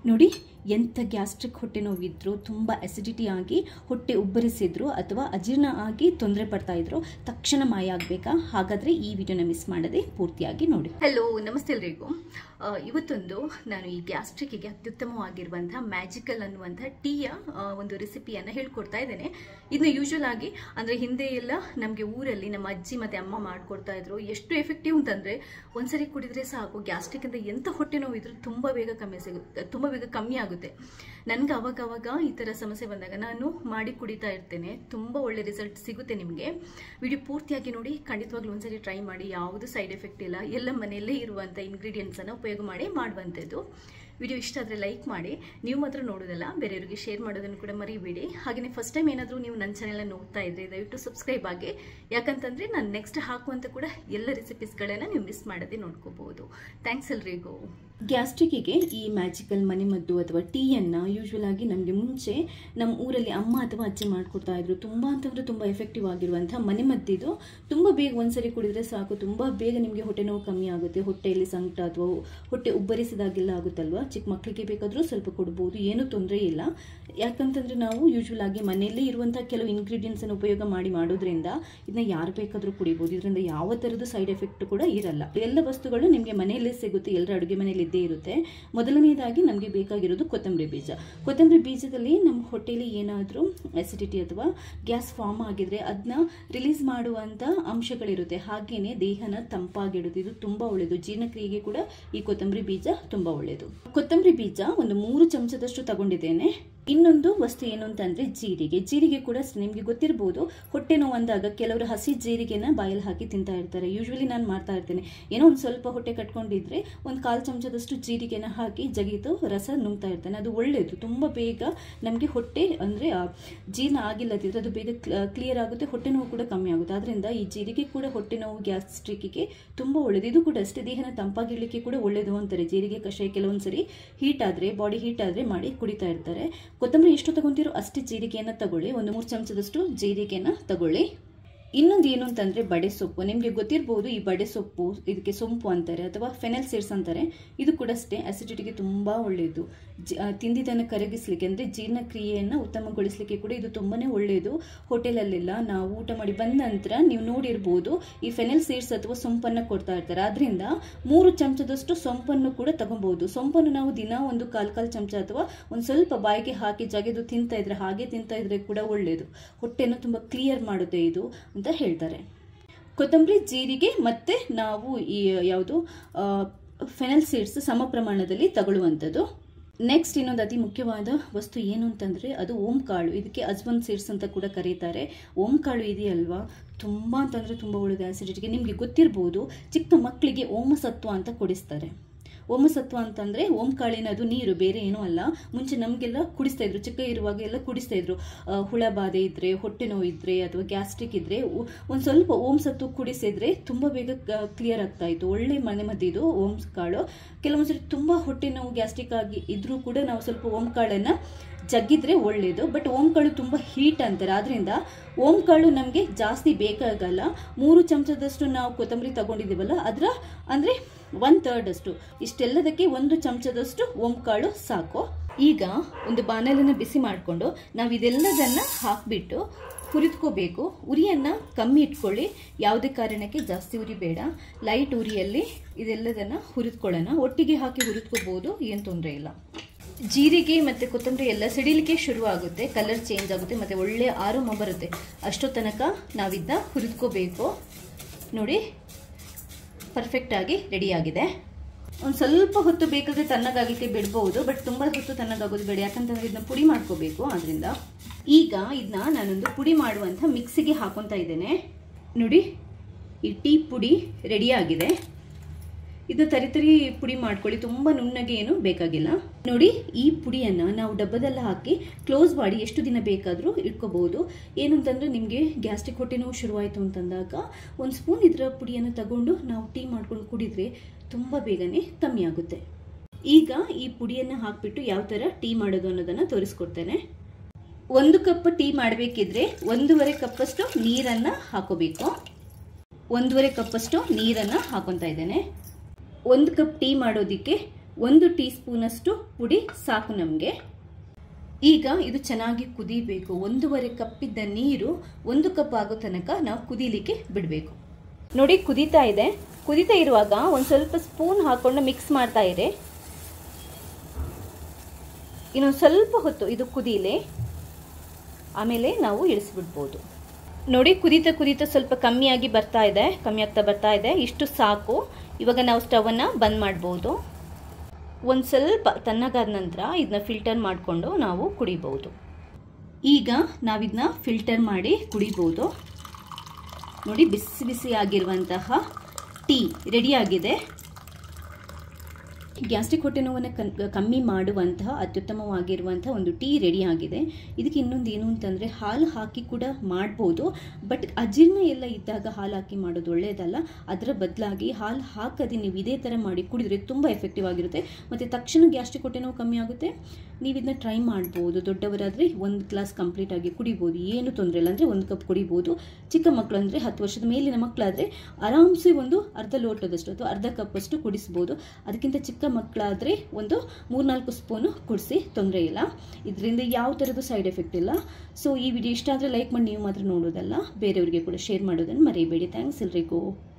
ನೋಡಿ ಎಂಥ ಗ್ಯಾಸ್ಟ್ರಿಕ್ ಹೊಟ್ಟೆ ನೋವಿದ್ರು ತುಂಬ ಅಸಿಡಿಟಿ ಆಗಿ ಹೊಟ್ಟೆ ಉಬ್ಬರಿಸಿದ್ರು ಅಥವಾ ಅಜೀರ್ಣ ಆಗಿ ತೊಂದರೆ ಪಡ್ತಾ ಇದ್ರು ತಕ್ಷಣ ಮಾಯ ಆಗಬೇಕಾ ಹಾಗಾದರೆ ಈ ವಿಡಿಯೋನ ಮಿಸ್ ಮಾಡದೆ ಪೂರ್ತಿಯಾಗಿ ನೋಡಿ ಹಲೋ ನಮಸ್ತೆ ಎಲ್ರಿಗೂ ಆ, ಇವತ್ತೊಂದು ನಾನು ಈ ಗ್ಯಾಸ್ಟ್ರಿಕ್ಕಿಗೆ ಅತ್ಯುತ್ತಮವಾಗಿರುವಂಥ ಮ್ಯಾಜಿಕಲ್ ಅನ್ನುವಂಥ ಟೀಯ ಆ, ಒಂದು ರೆಸಿಪಿಯನ್ನು ಹೇಳ್ಕೊಡ್ತಾ ಇದ್ದೇನೆ ಇದನ್ನ ಯೂಶುವಲ್ ಆಗಿ ಅಂದರೆ ಹಿಂದೆ ಎಲ್ಲ ನಮಗೆ ಊರಲ್ಲಿ ನಮ್ಮ ಅಜ್ಜಿ ಮತ್ತು ಅಮ್ಮ ಮಾಡ್ಕೊಡ್ತಾ ಇದ್ರು ಎಷ್ಟು ಎಫೆಕ್ಟಿವ್ ಅಂತಂದರೆ ಒಂದ್ಸರಿ ಕುಡಿದ್ರೆ ಸಾಕು ಗ್ಯಾಸ್ಟ್ರಿಕ್ ಅಂತ ಎಂಥ ಹೊಟ್ಟೆ ನೋವಿದ್ರು ತುಂಬ ಬೇಗ ಕಮ್ಮಿ ಸಿಗುತ್ತೆ ತುಂಬ ಬೇಗ ಕಮ್ಮಿ ಆಗುತ್ತೆ ನನಗೆ ಅವಾಗ ಅವಾಗ ಈ ಥರ ಸಮಸ್ಯೆ ಬಂದಾಗ ನಾನು ಮಾಡಿ ಕುಡಿತಾ ಇರ್ತೇನೆ ತುಂಬ ಒಳ್ಳೆ ರಿಸಲ್ಟ್ ಸಿಗುತ್ತೆ ನಿಮಗೆ ವಿಡಿಯೋ ಪೂರ್ತಿಯಾಗಿ ನೋಡಿ ಖಂಡಿತವಾಗ್ಲೂ ಒಂದ್ಸರಿ ಟ್ರೈ ಮಾಡಿ ಯಾವುದು ಸೈಡ್ ಎಫೆಕ್ಟ್ ಇಲ್ಲ ಎಲ್ಲ ಮನೆಯಲ್ಲೇ ಇರುವಂಥ ಇಂಗ್ರೀಡಿಯೆಂಟ್ಸನ್ನು ಉಪಯೋಗ ಮಾಡಿ ಮಾಡುವಂಥದ್ದು ವಿಡಿಯೋ ಇಷ್ಟ ಆದರೆ ಲೈಕ್ ಮಾಡಿ ನೀವು ಮಾತ್ರ ನೋಡೋದಲ್ಲ ಬೇರೆಯವರಿಗೆ ಶೇರ್ ಮಾಡೋದನ್ನು ಕೂಡ ಮರಿಬೇಡಿ ಹಾಗೆಯೇ ಫಸ್ಟ್ ಟೈಮ್ ಏನಾದರೂ ನೀವು ನನ್ನ ಚಾನೆಲ್ನ ನೋಡ್ತಾ ಇದ್ರೆ ದಯವಿಟ್ಟು ಸಬ್ಸ್ಕ್ರೈಬ್ ಆಗಿ ಯಾಕಂತಂದರೆ ನಾನು ನೆಕ್ಸ್ಟ್ ಹಾಕುವಂಥ ಕೂಡ ಎಲ್ಲ ರೆಸಿಪೀಸ್ಗಳನ್ನು ನೀವು ಮಿಸ್ ಮಾಡದೆ ನೋಡ್ಕೋಬಹುದು ಥ್ಯಾಂಕ್ಸ್ ಎಲ್ರಿಗೂ ಗ್ಯಾಸ್ಟ್ರಿಕ್ಕಿಗೆ ಈ ಮ್ಯಾಜಿಕಲ್ ಮನೆಮದ್ದು ಅಥವಾ ಟೀಯನ್ನು ಯೂಶ್ವಲ್ ಆಗಿ ನಮಗೆ ಮುಂಚೆ ನಮ್ಮ ಊರಲ್ಲಿ ಅಮ್ಮ ಅಥವಾ ಅಜ್ಜಿ ಮಾಡಿಕೊಡ್ತಾ ಇದ್ರು ತುಂಬ ಅಂತಂದ್ರೆ ತುಂಬ ಎಫೆಕ್ಟಿವ್ ಆಗಿರುವಂಥ ಮನೆಮದ್ದಿದು ತುಂಬ ಬೇಗ ಒಂದ್ಸರಿ ಕುಡಿದ್ರೆ ಸಾಕು ತುಂಬ ಬೇಗ ನಿಮಗೆ ಹೊಟ್ಟೆ ನೋವು ಕಮ್ಮಿ ಆಗುತ್ತೆ ಹೊಟ್ಟೆಯಲ್ಲಿ ಸಂಕಟ ಅಥವಾ ಹೊಟ್ಟೆ ಉಬ್ಬರಿಸಿದಾಗೆಲ್ಲ ಆಗುತ್ತಲ್ವಾ ಚಿಕ್ಕ ಮಕ್ಕಳಿಗೆ ಬೇಕಾದರೂ ಸ್ವಲ್ಪ ಕೊಡ್ಬೋದು ಏನೂ ತೊಂದರೆ ಇಲ್ಲ ಯಾಕಂತಂದ್ರೆ ನಾವು ಯೂಶ್ವಲ್ ಆಗಿ ಮನೆಯಲ್ಲೇ ಇರುವಂಥ ಕೆಲವು ಇಂಗ್ರೀಡಿಯೆಂಟ್ಸನ್ನು ಉಪಯೋಗ ಮಾಡಿ ಮಾಡೋದ್ರಿಂದ ಇದನ್ನ ಯಾರು ಬೇಕಾದರೂ ಕುಡಿಬೋದು ಇದರಿಂದ ಯಾವ ಥರದ ಸೈಡ್ ಎಫೆಕ್ಟ್ ಕೂಡ ಇರಲ್ಲ ಎಲ್ಲ ವಸ್ತುಗಳು ನಿಮಗೆ ಮನೆಯಲ್ಲೇ ಸಿಗುತ್ತೆ ಎಲ್ಲರ ಅಡುಗೆ ಮನೆಯಲ್ಲಿ ಇದ್ದೇ ಇರುತ್ತೆ ಮೊದಲನೇದಾಗಿ ನಮಗೆ ಬೇಕಾಗಿರೋದು ಕೊತ್ತಂಬರಿ ಬೀಜ ಕೊತ್ತಂಬರಿ ಬೀಜದಲ್ಲಿ ನಮ್ಮ ಹೊಟ್ಟೆಯಲ್ಲಿ ಏನಾದರೂ ಅಸಿಡಿಟಿ ಅಥವಾ ಗ್ಯಾಸ್ ಫಾರ್ಮ್ ಆಗಿದ್ರೆ ಅದನ್ನ ರಿಲೀಸ್ ಮಾಡುವಂಥ ಅಂಶಗಳಿರುತ್ತೆ ಹಾಗೇನೆ ದೇಹನ ತಂಪಾಗಿಡುತ್ತೆ ಇದು ತುಂಬ ಒಳ್ಳೆಯದು ಜೀರ್ಣಕ್ರಿಯೆಗೆ ಕೂಡ ಈ ಕೊತ್ತಂಬರಿ ಬೀಜ ತುಂಬ ಒಳ್ಳೆಯದು ಕೊತ್ತಂಬರಿ ಬೀಜ ಒಂದು ಮೂರು ಚಮಚದಷ್ಟು ತಗೊಂಡಿದ್ದೇನೆ ಇನ್ನೊಂದು ವಸ್ತು ಏನು ಅಂತಂದ್ರೆ ಜೀರಿಗೆ ಜೀರಿಗೆ ಕೂಡ ಅಷ್ಟೇ ನಿಮಗೆ ಗೊತ್ತಿರಬಹುದು ಹೊಟ್ಟೆ ನೋವು ಅಂದಾಗ ಕೆಲವರು ಹಸಿ ಜೀರಿಗೆನ ಬಾಯಲ್ಲಿ ಹಾಕಿ ತಿಂತಾ ಇರ್ತಾರೆ ಯೂಶ್ವಲಿ ನಾನು ಮಾಡ್ತಾ ಇರ್ತೇನೆ ಏನೋ ಒಂದು ಸ್ವಲ್ಪ ಹೊಟ್ಟೆ ಕಟ್ಕೊಂಡಿದ್ರೆ ಒಂದು ಕಾಲು ಚಮಚದಷ್ಟು ಜೀರಿಗೆನ ಹಾಕಿ ಜಗಿತು ರಸ ನುಂಗ್ತಾ ಇರ್ತೇನೆ ಅದು ಒಳ್ಳೆಯದು ತುಂಬ ಬೇಗ ನಮಗೆ ಹೊಟ್ಟೆ ಅಂದರೆ ಜೀರ್ಣ ಆಗಿಲ್ಲದಿದ್ರೆ ಅದು ಬೇಗ ಕ್ಲಿಯರ್ ಆಗುತ್ತೆ ಹೊಟ್ಟೆ ನೋವು ಕೂಡ ಕಮ್ಮಿ ಆಗುತ್ತೆ ಅದರಿಂದ ಈ ಜೀರಿಗೆ ಕೂಡ ಹೊಟ್ಟೆ ನೋವು ಗ್ಯಾಸ್ಟ್ರಿಕ್ಕಿಗೆ ತುಂಬ ಒಳ್ಳೆಯದು ಇದು ಕೂಡ ಅಷ್ಟೇ ದೇಹನ ತಂಪಾಗಿಡ್ಲಿಕ್ಕೆ ಕೂಡ ಒಳ್ಳೆಯದು ಅಂತಾರೆ ಜೀರಿಗೆ ಕಷಾಯ ಕೆಲವೊಂದ್ಸರಿ ಹೀಟ್ ಆದರೆ ಬಾಡಿ ಹೀಟ್ ಆದರೆ ಮಾಡಿ ಕುಡಿತಾ ಇರ್ತಾರೆ ಕೊತ್ತಂಬರಿ ಎಷ್ಟು ತಗೊಂತೀರೋ ಅಷ್ಟೇ ಜೀರಿಗೆಯನ್ನು ತಗೊಳ್ಳಿ ಒಂದು ಮೂರು ಚಮಚದಷ್ಟು ಜೀರಿಗೆನ ತಗೊಳ್ಳಿ ಇನ್ನೊಂದು ಏನು ಅಂತಂದರೆ ಬಡೆ ಸೊಪ್ಪು ನಿಮಗೆ ಗೊತ್ತಿರ್ಬೋದು ಈ ಬಡೆ ಸೊಪ್ಪು ಇದಕ್ಕೆ ಸೊಂಪು ಅಂತಾರೆ ಅಥವಾ ಫೆನಲ್ ಸೀಡ್ಸ್ ಅಂತಾರೆ ಇದು ಕೂಡ ಅಷ್ಟೇ ಅಸಿಡಿಟಿಗೆ ತುಂಬ ಒಳ್ಳೆಯದು ಜಿ ತಿಂದಿದ್ದನ್ನು ಕರಗಿಸ್ಲಿಕ್ಕೆ ಅಂದರೆ ಜೀರ್ಣಕ್ರಿಯೆಯನ್ನು ಉತ್ತಮಗೊಳಿಸಲಿಕ್ಕೆ ಕೂಡ ಇದು ತುಂಬಾ ಒಳ್ಳೆಯದು ಹೋಟೆಲಲ್ಲೆಲ್ಲ ನಾವು ಊಟ ಮಾಡಿ ಬಂದ ನಂತರ ನೀವು ನೋಡಿರ್ಬೋದು ಈ ಫೆನಲ್ ಸೀಡ್ಸ್ ಅಥವಾ ಸೊಂಪನ್ನು ಕೊಡ್ತಾ ಇರ್ತಾರೆ ಅದರಿಂದ ಮೂರು ಚಮಚದಷ್ಟು ಸೊಂಪನ್ನು ಕೂಡ ತಗೊಬೋದು ಸೊಂಪನ್ನು ನಾವು ದಿನ ಒಂದು ಕಾಲು ಕಾಲು ಚಮಚ ಅಥವಾ ಒಂದು ಸ್ವಲ್ಪ ಬಾಯಿಗೆ ಹಾಕಿ ಜಗೆದು ತಿಂತಾ ಇದ್ರೆ ಹಾಗೆ ತಿಂತಾ ಇದ್ರೆ ಕೂಡ ಒಳ್ಳೆಯದು ಹೊಟ್ಟೆಯನ್ನು ತುಂಬ ಕ್ಲಿಯರ್ ಮಾಡುತ್ತೆ ಇದು ಅಂತ ಹೇಳ್ತಾರೆ ಕೊತ್ತಂಬರಿ ಜೀರಿಗೆ ಮತ್ತು ನಾವು ಈ ಯಾವುದು ಫೆನಲ್ ಸೀಡ್ಸ್ ಸಮ ಪ್ರಮಾಣದಲ್ಲಿ ತಗೊಳ್ಳುವಂಥದ್ದು ನೆಕ್ಸ್ಟ್ ಇನ್ನೊಂದು ಅತಿ ಮುಖ್ಯವಾದ ವಸ್ತು ಏನು ಅಂತಂದರೆ ಅದು ಓಂ ಕಾಳು ಇದಕ್ಕೆ ಅಜ್ವನ್ ಸೀಡ್ಸ್ ಅಂತ ಕೂಡ ಕರೀತಾರೆ ಓಂ ಕಾಳು ಇದೆಯಲ್ವಾ ತುಂಬ ಅಂತಂದರೆ ತುಂಬ ಒಳ್ಳೆಯದು ಆ್ಯಸಿಡಿಟಿಗೆ ನಿಮಗೆ ಗೊತ್ತಿರ್ಬೋದು ಚಿಕ್ಕ ಮಕ್ಕಳಿಗೆ ಓಮಸತ್ವ ಅಂತ ಕೊಡಿಸ್ತಾರೆ ಓಮಸತ್ವ ಅಂತಂದರೆ ಓಂ ಕಾಳಿನ ಅದು ನೀರು ಬೇರೆ ಏನೂ ಅಲ್ಲ ಮುಂಚೆ ನಮಗೆಲ್ಲ ಕುಡಿಸ್ತಾ ಇದ್ರು ಚಿಕ್ಕ ಇರುವಾಗ ಎಲ್ಲ ಕುಡಿಸ್ತಾ ಇದ್ರು ಆ, ಹುಳ ಬಾಧೆ ಇದ್ರೆ ಹೊಟ್ಟೆ ನೋವು ಇದ್ರೆ ಅಥವಾ ಗ್ಯಾಸ್ಟ್ರಿಕ್ ಇದ್ರೆ ಉ- ಒಂದು ಸ್ವಲ್ಪ ಓಂ ಸತ್ತು ಕುಡಿಸಿದ್ರೆ ತುಂಬ ಬೇಗ ಕ್ಲಿಯರ್ ಆಗ್ತಾ ಇತ್ತು ಒಳ್ಳೆ ಮನೆ ಮದ್ದಿದು ಓಂ ಕಾಳು ಕೆಲವೊಂದ್ಸರಿ ತುಂಬ ಹೊಟ್ಟೆ ನೋವು ಗ್ಯಾಸ್ಟ್ರಿಕ್ ಆಗಿ ಇದ್ರೂ ಕೂಡ ನಾವು ಸ್ವಲ್ಪ ಓಂ ಕಾಳನ್ನು ಜಗ್ಗಿದ್ರೆ ಒಳ್ಳೆಯದು ಬಟ್ ಓಂ ಕಾಳು ತುಂಬ ಹೀಟ್ ಅಂತಾರೆ ಆದ್ರಿಂದ ಓಂ ಕಾಳು ನಮಗೆ ಜಾಸ್ತಿ ಬೇಕಾಗಲ್ಲ ಮೂರು ಚಮಚದಷ್ಟು ನಾವು ಕೊತ್ತಂಬರಿ ತಗೊಂಡಿದ್ದೀವಲ್ಲ ಅದರ ಅಂದರೆ ಒನ್ ಥರ್ಡ್ ಅಷ್ಟು ಇಷ್ಟೆಲ್ಲದಕ್ಕೆ ಒಂದು ಚಮಚದಷ್ಟು ಓಂ ಕಾಳು ಸಾಕು ಈಗ ಒಂದು ಬಾಣಲನ್ನು ಬಿಸಿ ಮಾಡಿಕೊಂಡು ನಾವು ಇದೆಲ್ಲದನ್ನು ಹಾಕಿಬಿಟ್ಟು ಹುರಿದ್ಕೋಬೇಕು ಉರಿಯನ್ನು ಕಮ್ಮಿ ಇಟ್ಕೊಳ್ಳಿ ಯಾವುದೇ ಕಾರಣಕ್ಕೆ ಜಾಸ್ತಿ ಉರಿ ಬೇಡ ಲೈಟ್ ಉರಿಯಲ್ಲಿ ಇದೆಲ್ಲದನ್ನು ಹುರಿದ್ಕೊಳ್ಳೋಣ ಒಟ್ಟಿಗೆ ಹಾಕಿ ಹುರಿದ್ಕೋಬೋದು ಏನು ತೊಂದರೆ ಇಲ್ಲ ಜೀರಿಗೆ ಮತ್ತು ಕೊತ್ತಂಬರಿ ಎಲ್ಲ ಸಿಡಿಲಿಕ್ಕೆ ಶುರು ಆಗುತ್ತೆ ಕಲರ್ ಚೇಂಜ್ ಆಗುತ್ತೆ ಮತ್ತು ಒಳ್ಳೆ ಆರೋಮ ಬರುತ್ತೆ ಅಷ್ಟೋ ತನಕ ನಾವಿದ್ದ ಹುರಿದ್ಕೋಬೇಕು ನೋಡಿ ಪರ್ಫೆಕ್ಟಾಗಿ ರೆಡಿಯಾಗಿದೆ ಒಂದು ಸ್ವಲ್ಪ ಹೊತ್ತು ಬೇಕಾದರೆ ತಣ್ಣಗಾಗಲಿಕ್ಕೆ ಬಿಡ್ಬೋದು ಬಟ್ ತುಂಬ ಹೊತ್ತು ತಣ್ಣಗಾಗೋದು ಬೇಡ ಯಾಕಂತಂದ್ರೆ ಇದನ್ನ ಪುಡಿ ಮಾಡ್ಕೋಬೇಕು ಅದರಿಂದ ಈಗ ಇದನ್ನ ನಾನೊಂದು ಪುಡಿ ಮಾಡುವಂಥ ಮಿಕ್ಸಿಗೆ ಹಾಕೊತಾ ಇದ್ದೇನೆ ನೋಡಿ ಈ ಟೀ ಪುಡಿ ರೆಡಿಯಾಗಿದೆ ಇದು ತರಿತರಿ ಪುಡಿ ಮಾಡ್ಕೊಳ್ಳಿ ತುಂಬ ನುಣ್ಣಗೆ ಏನು ಬೇಕಾಗಿಲ್ಲ ನೋಡಿ ಈ ಪುಡಿಯನ್ನು ನಾವು ಡಬ್ಬದಲ್ಲಿ ಹಾಕಿ ಕ್ಲೋಸ್ ಮಾಡಿ ಎಷ್ಟು ದಿನ ಬೇಕಾದರೂ ಇಟ್ಕೋಬಹುದು ಏನಂತಂದ್ರೆ ನಿಮಗೆ ಗ್ಯಾಸ್ಟ್ರಿಕ್ ಹೊಟ್ಟೆ ನೋವು ಶುರುವಾಯಿತು ಅಂತಂದಾಗ ಒಂದು ಸ್ಪೂನ್ ಇದರ ಪುಡಿಯನ್ನು ತಗೊಂಡು ನಾವು ಟೀ ಮಾಡ್ಕೊಂಡು ಕುಡಿದ್ರೆ ತುಂಬ ಬೇಗನೆ ಕಮ್ಮಿ ಆಗುತ್ತೆ ಈಗ ಈ ಪುಡಿಯನ್ನು ಹಾಕಿಬಿಟ್ಟು ಯಾವ ಥರ ಟೀ ಮಾಡೋದು ಅನ್ನೋದನ್ನು ತೋರಿಸ್ಕೊಡ್ತೇನೆ ಒಂದು ಕಪ್ ಟೀ ಮಾಡಬೇಕಿದ್ರೆ ಒಂದೂವರೆ ಕಪ್ಪಷ್ಟು ನೀರನ್ನು ಹಾಕೋಬೇಕು ಒಂದೂವರೆ ಕಪ್ಪಷ್ಟು ನೀರನ್ನು ಹಾಕೊತಾ ಇದ್ದೇನೆ ಒಂದು ಕಪ್ ಟೀ ಮಾಡೋದಕ್ಕೆ ಒಂದು ಟೀ ಸ್ಪೂನಷ್ಟು ಪುಡಿ ಸಾಕು ನಮಗೆ ಈಗ ಇದು ಚೆನ್ನಾಗಿ ಕುದಿಬೇಕು ಒಂದೂವರೆ ಕಪ್ಪಿದ್ದ ನೀರು ಒಂದು ಕಪ್ ಆಗೋ ತನಕ ನಾವು ಕುದೀಲಿಕ್ಕೆ ಬಿಡಬೇಕು ನೋಡಿ ಕುದೀತಾ ಇದೆ ಕುದೀತಾ ಇರುವಾಗ ಒಂದು ಸ್ವಲ್ಪ ಸ್ಪೂನ್ ಹಾಕೊಂಡು ಮಿಕ್ಸ್ ಮಾಡ್ತಾ ಇರಿ ಇನ್ನೊಂದು ಸ್ವಲ್ಪ ಹೊತ್ತು ಇದು ಕುದೀಲಿ ಆಮೇಲೆ ನಾವು ಇಳಿಸ್ಬಿಡ್ಬೋದು ನೋಡಿ ಕುದೀತಾ ಕುದೀತಾ ಸ್ವಲ್ಪ ಕಮ್ಮಿಯಾಗಿ ಬರ್ತಾ ಇದೆ ಕಮ್ಮಿ ಆಗ್ತಾ ಬರ್ತಾ ಇದೆ ಇಷ್ಟು ಸಾಕು ಇವಾಗ ನಾವು ಸ್ಟವನ್ನು ಬಂದ್ ಮಾಡ್ಬೋದು ಒಂದು ಸ್ವಲ್ಪ ತಣ್ಣಗಾದ ನಂತರ ಇದನ್ನ ಫಿಲ್ಟರ್ ಮಾಡಿಕೊಂಡು ನಾವು ಕುಡಿಬೋದು ಈಗ ನಾವಿದನ್ನ ಫಿಲ್ಟರ್ ಮಾಡಿ ಕುಡಿಬೋದು ನೋಡಿ ಬಿಸಿ ಬಿಸಿ ಆಗಿರುವಂತಹ ಟೀ ರೆಡಿಯಾಗಿದೆ ಗ್ಯಾಸ್ಟ್ರಿಕ್ ಹೊಟ್ಟೆ ನೋವನ್ನು ಕಮ್ಮಿ ಮಾಡುವಂತಹ ಅತ್ಯುತ್ತಮವಾಗಿರುವಂತಹ ಒಂದು ಟೀ ರೆಡಿ ಆಗಿದೆ ಇದಕ್ಕೆ ಇನ್ನೊಂದು ಏನು ಅಂತಂದರೆ ಹಾಲು ಹಾಕಿ ಕೂಡ ಮಾಡ್ಬೋದು ಬಟ್ ಅಜೀರ್ಣ ಎಲ್ಲ ಇದ್ದಾಗ ಹಾಲು ಹಾಕಿ ಮಾಡೋದು ಒಳ್ಳೆಯದಲ್ಲ ಅದರ ಬದಲಾಗಿ ಹಾಲು ಹಾಕದೆ ನೀವು ಇದೇ ಥರ ಮಾಡಿ ಕುಡಿದ್ರೆ ತುಂಬ ಎಫೆಕ್ಟಿವ್ ಆಗಿರುತ್ತೆ ಮತ್ತು ತಕ್ಷಣ ಗ್ಯಾಸ್ಟ್ರಿಕ್ ಹೊಟ್ಟೆ ನೋವು ಕಮ್ಮಿ ಆಗುತ್ತೆ ನೀವು ಇದನ್ನ ಟ್ರೈ ಮಾಡ್ಬೋದು ದೊಡ್ಡವರಾದರೆ ಒಂದು ಗ್ಲಾಸ್ ಕಂಪ್ಲೀಟ್ ಆಗಿ ಕುಡಿಬೋದು ಏನು ತೊಂದರೆ ಇಲ್ಲ ಅಂದರೆ ಒಂದು ಕಪ್ ಕುಡಿಬೋದು ಚಿಕ್ಕ ಮಕ್ಕಳು ಅಂದರೆ ಹತ್ತು ವರ್ಷದ ಮೇಲಿನ ಮಕ್ಕಳಾದರೆ ಆರಾಮ್ಸೆ ಒಂದು ಅರ್ಧ ಲೋಟದಷ್ಟು ಅಥವಾ ಅರ್ಧ ಕಪ್ಪಷ್ಟು ಕುಡಿಸ್ಬೋದು ಅದಕ್ಕಿಂತ ಚಿಕ್ಕ ಮಕ್ಕಳಾದರೆ ಒಂದು ಮೂರ್ನಾಲ್ಕು ಸ್ಪೂನು ಕುಡಿಸಿ ತೊಂದರೆ ಇಲ್ಲ ಇದರಿಂದ ಯಾವ ಥರದ್ದು ಸೈಡ್ ಎಫೆಕ್ಟ್ ಇಲ್ಲ ಸೊ ಈ ವಿಡಿಯೋ ಇಷ್ಟ ಆದರೆ ಲೈಕ್ ಮಾಡಿ ನೀವು ಮಾತ್ರ ನೋಡೋದಲ್ಲ ಬೇರೆಯವರಿಗೆ ಕೂಡ ಶೇರ್ ಮಾಡೋದನ್ನು ಮರಿಬೇಡಿ ಥ್ಯಾಂಕ್ಸ್ ಎಲ್ರಿಗೂ